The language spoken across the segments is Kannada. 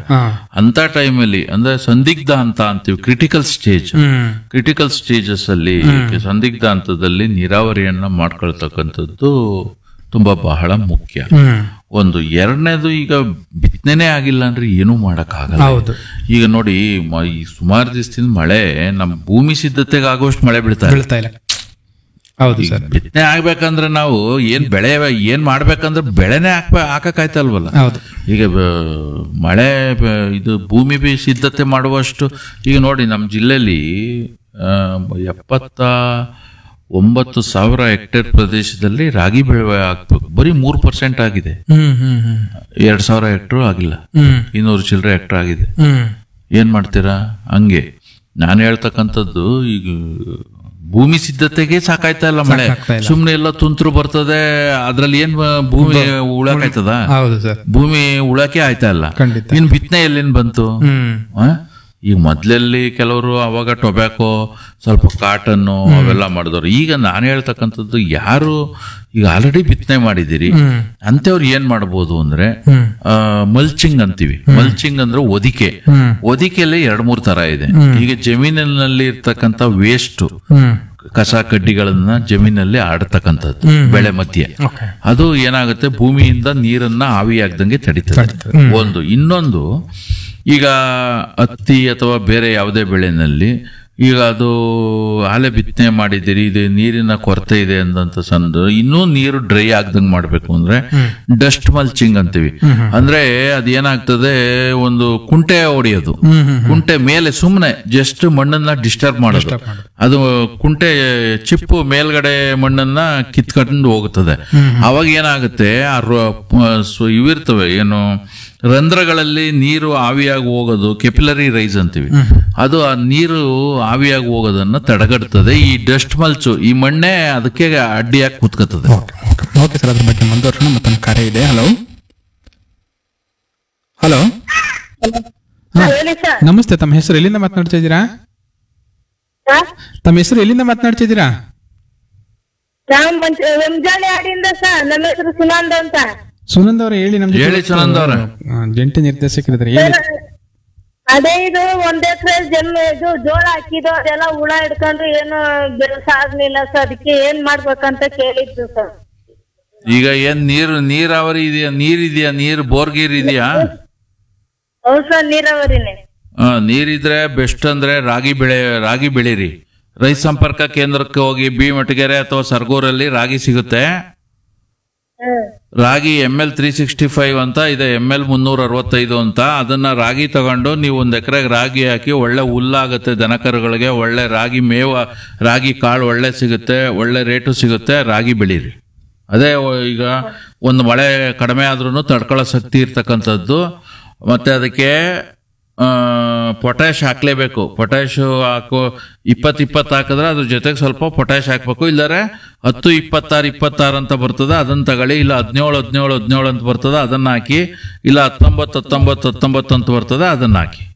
ಹಾ ಅಂತ ಟೈಮಲ್ಲಿ ಅಂದ್ರೆ ಸಂದಿಗ್ಧ ಅಂತ ಅಂತೀವಿ critical stage hmm critical stages ಅಲ್ಲಿ ಸಂದಿಗ್ಧ ಹಂತದಲ್ಲಿ ನೀರಾವರಿಯನ್ನ ಮಾಡ್ಕೊಳ್ತಕ್ಕಂಥದ್ದು ತುಂಬಾ ಬಹಳ ಮುಖ್ಯ ಹ್ಮ್ ಒಂದು ಎರಡನೇದು ಈಗ ಬಿತ್ತನೆ ಆಗಿಲ್ಲ ಅಂದ್ರೆ ಏನೂ ಮಾಡಕ್ಕಾಗಲ್ಲ ಹೌದು ಈಗ ನೋಡಿ ಮ- ಈ ಸುಮಾರು ದಿವಸದಿಂದ ಮಳೆ ನಮ್ಮ ಭೂಮಿ ಸಿದ್ಧತೆಗೆ ಆಗುವಷ್ಟು ಮಳೆ ಬೀಳ್ತಾ ಇಲ್ಲ ಬೀಳ್ತಾ ಇಲ್ಲ ಹೌದು ಸರ್ ಬಿತ್ತನೆ ಆಗ್ಬೇಕಂದ್ರೆ ನಾವು ಏನ್ ಬೆಳೆ ಏನ್ ಮಾಡ್ಬೇಕಂದ್ರೆ ಬೆಳೆನೇ ಹಾಕ್ಬ ಹಾಕಕ್ಕಾಯ್ತಲ್ವಲ್ಲ ಹೌದು ಈಗ ಬ- ಮಳೆ ಬ- ಇದು ಭೂಮಿ ಬಿ ಸಿದ್ಧತೆ ಮಾಡುವಷ್ಟು ಈಗ ನೋಡಿ ನಮ್ಮ ಜಿಲ್ಲೆಯಲ್ಲಿ ಆ, ಎಪ್ಪತ್ತ ಒಂಬತ್ತು ಸಾವಿರ ಹೆಕ್ಟೇರ್ ಪ್ರದೇಶದಲ್ಲಿ ರಾಗಿ ಬೆಳೆ ಹಾಕ್ಬೇಕು ಬರೀ ಮೂರು ಪರ್ಸೆಂಟ್ ಆಗಿದೆ ಹ್ಮ್ ಹ್ಮ್ ಹ್ಮ್ ಎರಡ್ ಸಾವಿರ ಹೆಕ್ಟರ್ ಆಗಿಲ್ಲ ಹ್ಮ್ ಇನ್ನೂರು ಚಿಲ್ಲರೆ ಹೆಕ್ಟರ್ ಆಗಿದೆ ಹ್ಮ್ ಏನ್ ಮಾಡ್ತೀರಾ ಹಂಗೆ ನಾನು ಹೇಳ್ತಕ್ಕಂಥದ್ದು ಈಗ ಭೂಮಿ ಸಿದ್ಧತೆಗೆ ಸಾಕಾಯ್ತಾ ಇಲ್ಲ ಮಳೆ ಸಾಕಾಗ್ತಾ ಇಲ್ಲ. ಸುಮ್ನೆ ಎಲ್ಲ ತುಂತುರು ಬರ್ತದೆ ಅದ್ರಲ್ಲಿ ಏನ್ ಭೂಮಿ ಉಳಕಾಯ್ತದ ಹೌದು ಸರ್ ಭೂಮಿ ಉಳಕೆ ಆಯ್ತಾ ಇಲ್ಲ ಖಂಡಿತ ಇನ್ ಬಿತ್ತನೆ ಎಲ್ಲಿಂದ ಬಂತು ಹ್ಮ್ ಆ? ಈಗ ಮೊದ್ಲಲ್ಲಿ ಕೆಲವರು ಅವಾಗ ಟೊಬ್ಯಾಕೋ ಸ್ವಲ್ಪ ಕಾಟನ್ನು ಅವೆಲ್ಲ ಮಾಡಿದವರು ಈಗ ನಾನು ಹೇಳ್ತಕ್ಕಂಥದ್ದು ಯಾರು ಈಗ ಆಲ್ರೆಡಿ ಬಿತ್ತನೆ ಮಾಡಿದಿರಿ ಹ್ಮ್ ಅಂತವ್ರು ಏನ್ ಮಾಡ್ಬೋದು ಅಂದ್ರೆ ಹ್ಮ್ ಮಲ್ಚಿಂಗ್ ಅಂತೀವಿ ಮಲ್ಚಿಂಗ್ ಅಂದ್ರೆ ಒದಿಕೆ ಹ್ಮ್ ಒದಿಕೆಯಲ್ಲಿ ಎರಡ್ ಮೂರ್ ತರ ಇದೆ ಈಗ ಜಮೀನಿನಲ್ಲಿ ಇರ್ತಕ್ಕಂಥ ವೇಸ್ಟ್ ಹ್ಮ್ ಕಸ ಕಡ್ಡಿಗಳನ್ನ ಜಮೀನಲ್ಲಿ ಆಡ್ತಕ್ಕಂಥದ್ದು ಬೆಳೆ ಮಧ್ಯೆ ಓಕೆ ಅದು ಏನಾಗುತ್ತೆ ಭೂಮಿಯಿಂದ ನೀರನ್ನ ಆವಿಯಾಗ್ದಂಗೆ ತಡೀತದೆ ಒಂದು ಇನ್ನೊಂದು ಈಗ ಹತ್ತಿ ಅಥವಾ ಬೇರೆ ಯಾವುದೇ ಬೆಳೆನಲ್ಲಿ ಈಗ ಅದು ಆಲೆ ಬಿತ್ತನೆ ಮಾಡಿದ್ದೀರಿ ಇದು ನೀರಿನ ಕೊರತೆ ಇದೆ ಅಂದಂತ ಸಂದು ಇನ್ನೂ ನೀರು ಡ್ರೈ ಆಗ್ದಂಗೆ ಮಾಡ್ಬೇಕು ಅಂದ್ರೆ ಡಸ್ಟ್ ಮಲ್ಚಿಂಗ್ ಅಂತೀವಿ ಅಂದ್ರೆ ಅದೇನಾಗ್ತದೆ ಒಂದು ಕುಂಟೆ ಹೊಡೆಯೋದು ಹ್ಮ್ ಹ್ಮ್ ಕುಂಟೆ ಮೇಲೆ ಸುಮ್ಮನೆ ಜಸ್ಟ್ ಮಣ್ಣನ್ನ ಡಿಸ್ಟರ್ಬ್ ಮಾಡೋದು ಅದು ಕುಂಟೆ ಚಿಪ್ಪು ಮೇಲ್ಗಡೆ ಮಣ್ಣನ್ನ ಕಿತ್ಕೊಂಡು ಹೋಗುತ್ತದೆ ಅವಾಗ ಏನಾಗುತ್ತೆ ಆ ರ- ಪ- ಸು- ಇವಿರ್ತವೆ ಏನು ರಂಧ್ರಗಳಲ್ಲಿ ನೀರು ಆವಿಯಾಗಿ ಹೋಗೋದು ಕೆಪಿಲರಿ ರೈಸ್ ಅಂತೀವಿ ಅದು ಆ ನೀರು ಆವಿಯಾಗಿ ಹೋಗೋದನ್ನ ತಡೆಗಟ್ತದೆ ಈ ಡಸ್ಟ್ ಮಲ್ಚು ಈ ಮಣ್ಣೆ ಅದಕ್ಕೆ ಅಡ್ಡಿಯಾಗಿ ಕೂತ್ಕೋತದೆ ಓಕೆ ಓಕೆ ಓಕೆ ಸರ್ ಅದ್ರ ಬಗ್ಗೆ ಮುಂದುವರ್ಸೋಣ ಮತ್ತೊಂದು ಕರೆ ಇದೆ ಹಲೋ ಹಲೋ ಹೇಳಿ ಸರ್ ನಮಸ್ತೆ ತಮ್ಮ ಹೆಸರು ಎಲ್ಲಿಂದ ಮಾತನಾಡ್ತಾ ಇದ್ದೀರಾ ಸರ್ ತಮ್ಮ ಹೆಸರು ಎಲ್ಲಿಂದ ಮಾತನಾಡ್ತಿದ್ದೀರಾ ನಾವು ಮಂಚ ಮುಂಜಾನೆ ಆಡಿಂದ ಸರ್ ನಮ್ಮ ಹೆಸರು ಸುನಂದ್ ಅಂತ ಸುನಂದ್ ಅವ್ರೆ ಹೇಳಿ ನಮ್ಗೆ ಹೇಳಿ ಸುನಂದ್ ಅವ್ರೆ. ಜಂಟಿ ನಿರ್ದೇಶಕರಿದ್ದಾರೆ ಹೇಳಿ ಅದೇ ಇದು ಒಂದ್ ಎಕರೆ ಜನ್ಮ ಇದು ಜೋಳ ಹಾಕಿದ್ದು ಅದೆಲ್ಲ ಹುಳ ಹಿಡ್ಕೊಂಡು ಏನು ಬೆಳೆಸ ಆಗ್ಲಿಲ್ಲ ಸರ್ ಅದಕ್ಕೆ ಏನ್ ಮಾಡ್ಬೇಕಂತ ಕೇಳಿದ್ದು ಸರ್ ಈಗ ಏನ್ ನೀರು ನೀರಾವರಿ ಇದೆಯಾ ನೀರಿದೆಯಾ ನೀರು ಬೋರ್ಗೀರ್ ಇದೆಯಾ ಹೌದು ಸರ್ ನೀರಾವರಿನೇ ಆ, ನೀರಿದ್ರೆ ಬೆಸ್ಟ್ ಅಂದ್ರೆ ರಾಗಿ ಬೆಳೆ ರಾಗಿ ಬೆಳೀರಿ ರೈತ ಸಂಪರ್ಕ ಕೇಂದ್ರಕ್ಕೆ ಹೋಗಿ ಬಿ ಮಟಗೆರೆ ಅಥವಾ ಸರ್ಗೂರಲ್ಲಿ ರಾಗಿ ಸಿಗುತ್ತೆ ಹ್ಮ್ ರಾಗಿ M L three sixty five ಅಂತ ಇದೆ ಎಮ್ ಎಲ್ ಮುನ್ನೂರ ಅರವತ್ತೈದು ಅಂತ ಅದನ್ನ ರಾಗಿ ತಗೊಂಡು ನೀವು ಒಂದ್ ಎಕರೆಗೆ ರಾಗಿ ಹಾಕಿ ಒಳ್ಳೆ ಹುಲ್ಲಾಗುತ್ತೆ ದನಕರುಗಳಿಗೆ ಒಳ್ಳೆ ರಾಗಿ ಮೇವ ರಾಗಿ ಕಾಳು ಒಳ್ಳೆ ಸಿಗುತ್ತೆ ಒಳ್ಳೆ ರೇಟು ಸಿಗುತ್ತೆ ರಾಗಿ ಬೆಳೀರಿ ಅದೇ ಒ- ಈಗ ಒಂದು ಮಳೆ ಕಡಿಮೆ ಆದ್ರೂ ತಡ್ಕೊಳ್ಳೋ ಶಕ್ತಿ ಇರ್ತಕ್ಕಂಥದ್ದು ಮತ್ತೆ ಅದಕ್ಕೆ ಪೊಟ್ಯಾಶ್ ಹಾಕ್ಲೇಬೇಕು ಪೊಟ್ಯಾಶ್ ಹಾಕೋ ಇಪ್ಪತ್ತು ಇಪ್ಪತ್ತು ಹಾಕಿದ್ರೆ ಅದ್ರ ಜೊತೆಗೆ ಸ್ವಲ್ಪ ಪೊಟ್ಯಾಶ್ ಹಾಕ್ಬೇಕು ಇಲ್ಲರೆ ಹತ್ತು ಇಪ್ಪತ್ತಾರು ಇಪ್ಪತ್ತಾರು ಅಂತ ಬರ್ತದೆ ಅದನ್ನ ತಗೊಳ್ಳಿ ಇಲ್ಲ ಹದಿನೇಳು ಹದಿನೇಳು ಹದಿನೇಳು ಅಂತ ಬರ್ತದೆ ಅದನ್ನ ಹಾಕಿ ಇಲ್ಲ ಹತ್ತೊಂಬತ್ತು ಹತ್ತೊಂಬತ್ತು ಹತ್ತೊಂಬತ್ತು ಅಂತ ಬರ್ತದೆ ಅದನ್ನ ಹಾಕಿ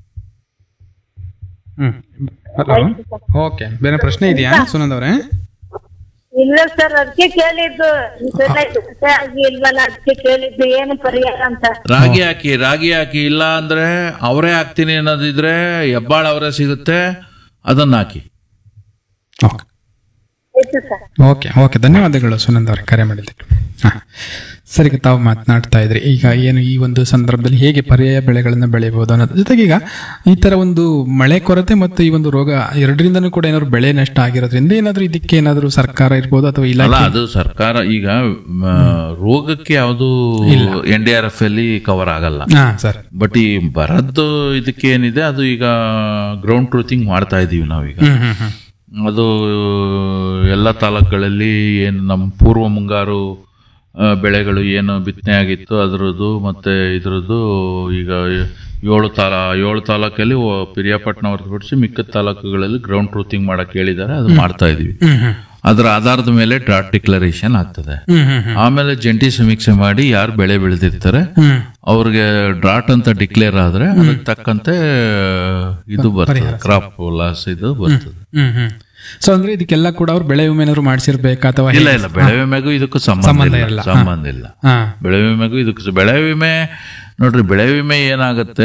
ಹ್ಮ್ ಹಲೋ ಓಕೆ ಬೇರೆ ಪ್ರಶ್ನೆ ಇದೆಯಾ ಸುನಂದ್ ಅವರೇ ಇಲ್ಲ ಸರ್ ಅದಕ್ಕೆ ಕೇಳಿದ್ದು ಈ ಸಲ ಬೆಳೆ ಆಗಿ ಇಲ್ವಲ್ಲ ಅದಕ್ಕೆ ಕೇಳಿದ್ದು ಏನು ಪರಿಹಾರ ಅಂತ ರಾಗಿ ಹಾಕಿ ರಾಗಿ ಹಾಕಿ ಇಲ್ಲ ಅಂದ್ರೆ ಅವರೇ ಹಾಕ್ತೀನಿ ಅನ್ನೋದಿದ್ರೆ ಹೆಬ್ಬಾಳ ಅವರೇ ಸಿಗುತ್ತೆ ಅದನ್ನ ಹಾಕಿ ಓಕೆ ಆಯ್ತು ಸರ್ ಓಕೆ ಓಕೆ ಧನ್ಯವಾದಗಳು ಸುನಂದ್ ಅವರೇ ಕರೆ ಮಾಡಿದ್ದಕ್ಕೆ ಹಾಂ ಸರಿ ಈಗ ತಾವು ಮಾತನಾಡ್ತಾ ಇದ್ರಿ ಈಗ ಏನು ಈ ಒಂದು ಸಂದರ್ಭದಲ್ಲಿ ಹೇಗೆ ಪರ್ಯಾಯ ಬೆಳೆಗಳನ್ನು ಬೆಳೆಯಬಹುದು ಅನ್ನೋದ್ರ ಜೊತೆಗೆ ಈಗ ಈ ತರ ಒಂದು ಮಳೆ ಕೊರತೆ ಮತ್ತು ಈ ಒಂದು ರೋಗ ಎರಡರಿಂದನೂ ಕೂಡ ಏನಾದ್ರು ಬೆಳೆ ನಷ್ಟ ಆಗಿರೋದ್ರಿಂದ ಏನಾದ್ರು ಇದಕ್ಕೆ ಏನಾದ್ರು ಸರ್ಕಾರ ಇರ್ಬೋದು ಅಥವಾ ಅಲ್ಲ ಇಲಾಖೆ ಅದು ಸರ್ಕಾರ ಈಗ ಮ, ರೋಗಕ್ಕೆ ಯಾವುದು ಎನ್ ಡಿ ಆರ್ ಎಫ್ ಅಲ್ಲಿ ಕವರ್ ಆಗಲ್ಲ ಹಾ ಸರ್ ಬಟ್ ಈ ಬರದ್ದು ಇದಕ್ಕೆ ಏನಿದೆ ಅದು ಈಗ ಗ್ರೌಂಡ್ ಟ್ರೂತಿಂಗ್ ಮಾಡ್ತಾ ಇದೀವಿ ನಾವೀಗ ಹ್ಮ್ ಹ್ಮ್ ಹ್ಮ್ ಅದು ಎಲ್ಲ ತಾಲೂಕುಗಳಲ್ಲಿ ಏನು ನಮ್ಮ ಪೂರ್ವ ಮುಂಗಾರು ಆ, ಬೆಳೆಗಳು ಏನು ಬಿತ್ತನೆ ಆಗಿತ್ತು ಅದರದ್ದು ಮತ್ತೆ ಇದ್ರದ್ದು ಈಗ ಏಳು ತಾಲ ಏಳು ತಾಲೂಕಲ್ಲಿ ಓ- ಪಿರಿಯಾಪಟ್ಟಣ ಹೊರತುಪಡಿಸಿ ಮಿಕ್ಕಿದ ತಾಲೂಕುಗಳಲ್ಲಿ ಗ್ರೌಂಡ್ ಟ್ರೂತಿಂಗ್ ಮಾಡಕ್ ಹೇಳಿದ್ದಾರೆ ಅದು ಮಾಡ್ತಾ ಇದೀವಿ ಹ್ಮ್ ಹ್ಮ್ ಅದರ ಆಧಾರದ ಮೇಲೆ ಡ್ರಾಟ್ ಡಿಕ್ಲರೇಷನ್ ಆಗ್ತದೆ ಹ್ಮ್ ಹ್ಮ್ ಹ್ಮ್ ಆಮೇಲೆ ಜಂಟಿ ಸಮೀಕ್ಷೆ ಮಾಡಿ ಯಾರು ಬೆಳೆ ಬೆಳೆದಿರ್ತಾರೆ ಹ್ಮ್ ಅವ್ರಿಗೆ ಡ್ರಾಟ್ ಅಂತ ಡಿಕ್ಲೇರ್ ಆದ್ರೆ ಅದಕ್ಕೆ ತಕ್ಕಂತೆ ಇದು ಬರ್ತದೆ ಕ್ರಾಪ್ ಲಾಸ್ ಇದು ಬರ್ತದೆ ಹ್ಮ್ ಹ್ಮ್ ಸೊ ಅಂದ್ರೆ ಇದಕ್ಕೆಲ್ಲ ಕೂಡ ಅವ್ರು ಬೆಳೆ ವಿಮೆ ಏನಾದ್ರು ಮಾಡಿಸಿರ್ಬೇಕಾ ಅಥವಾ ಇಲ್ಲ ಇಲ್ಲ ಬೆಳೆ ವಿಮೆಗೂ ಇದಕ್ಕೂ ಸಂಬಂಧ ಸಂಬಂಧ ಇಲ್ಲ ಇಲ್ಲ. ಸಂಬಂಧ ಇಲ್ಲ ಹಾ ಬೆಳೆ ವಿಮೆಗೂ ಇದಕ್ಕೂ ಸ- ಬೆಳೆ ವಿಮೆ ನೋಡ್ರಿ ಬೆಳೆ ವಿಮೆ ಏನಾಗುತ್ತೆ